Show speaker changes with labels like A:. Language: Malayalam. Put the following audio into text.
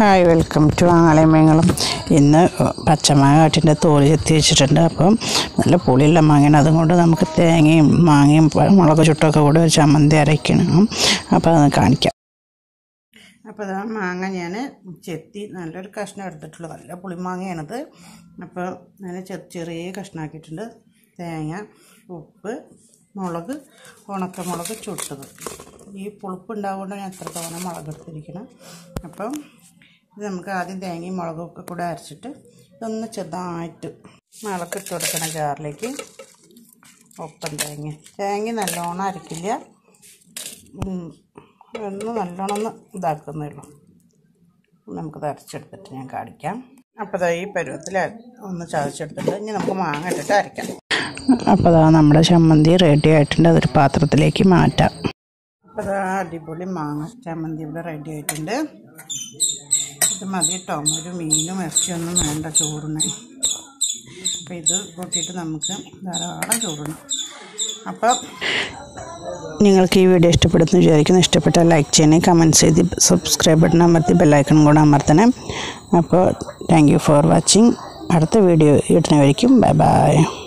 A: ഹായ് വെൽക്കം ടു ആലയമേങ്ങളും ഇന്ന് പച്ചമാങ്ങ കാട്ടിൻ്റെ തോല് ചെത്തി വെച്ചിട്ടുണ്ട് അപ്പം നല്ല പുളിയുള്ള മാങ്ങയാണ് അതുകൊണ്ട് നമുക്ക് തേങ്ങയും മാങ്ങയും പ- മുളക് ചുട്ടൊക്കെ കൂടെ ഒരു ചമ്മന്തി അരയ്ക്കണം അപ്പോൾ അത് കാണിക്കാം അപ്പോൾ ഇതാ മാങ്ങ ഞാൻ ചെത്തി നല്ലൊരു കഷ്ണം എടുത്തിട്ടുള്ളൂ നല്ല പുളിമാങ്ങയാണത് അപ്പോൾ ഞാൻ ചെ- ചെറിയ കഷ്ണമാക്കിയിട്ടുണ്ട് തേങ്ങ ഉപ്പ് മുളക് ഉണക്കമുളക് ചുട്ടത് ഈ പുളിപ്പ് ഉണ്ടാവുകൊണ്ട് ഞാൻ എത്ര തവണ മുളക് എടുത്തിരിക്കണം അപ്പം ഇത് നമുക്ക് ആദ്യം തേങ്ങയും മുളകും ഒക്കെ കൂടെ അരച്ചിട്ട് ഇതൊന്ന് ചെറുതായിട്ട് മുളക് ഇട്ട് കൊടുക്കണം ജാറിലേക്ക് ഒപ്പം തേങ്ങ തേങ്ങ നല്ലോണം അരക്കില്ല ഉം, ഒന്ന് നല്ലോണം ഒന്ന് ഇതാക്കുന്നേ ഉള്ളൂ നമുക്കത് അരച്ചെടുത്തിട്ട് ഞാൻ കാണിക്കാം അപ്പോൾ ദാ ഈ പരുവത്തിൽ ഒന്ന് ചതച്ചെടുത്തിട്ട് ഇനി നമുക്ക് മാങ്ങ ഇട്ടിട്ട് അരയ്ക്കാം അപ്പോൾ അതാ നമ്മുടെ ചമ്മന്തി റെഡി ആയിട്ടുണ്ട് അതൊരു പാത്രത്തിലേക്ക് മാറ്റാം അപ്പോൾ അതാ അടിപൊളി മാങ്ങ ചമ്മന്തി ഇവിടെ റെഡി ആയിട്ടുണ്ട് ഇത് മതി കേട്ടോ ഒരു മീനും ഇറച്ചിയൊന്നും വേണ്ട ചോറിന് അപ്പോൾ ഇത് കൂട്ടിയിട്ട് നമുക്ക് ധാരാളം ചോറിന് അപ്പം നിങ്ങൾക്ക് ഈ വീഡിയോ ഇഷ്ടപ്പെടുന്നു വിചാരിക്കുന്നു ഇഷ്ടപ്പെട്ടാൽ ലൈക്ക് ചെയ്യണേ കമൻറ്റ് ചെയ്ത് സബ്സ്ക്രൈബ് ബട്ടൺ അമർത്തി ബെല്ലൈക്കൺ കൂടെ അമർത്തണേ അപ്പോൾ താങ്ക് യു ഫോർ വാച്ചിങ് അടുത്ത വീഡിയോ ഇടുന്നവരിക്കും ബൈ ബൈ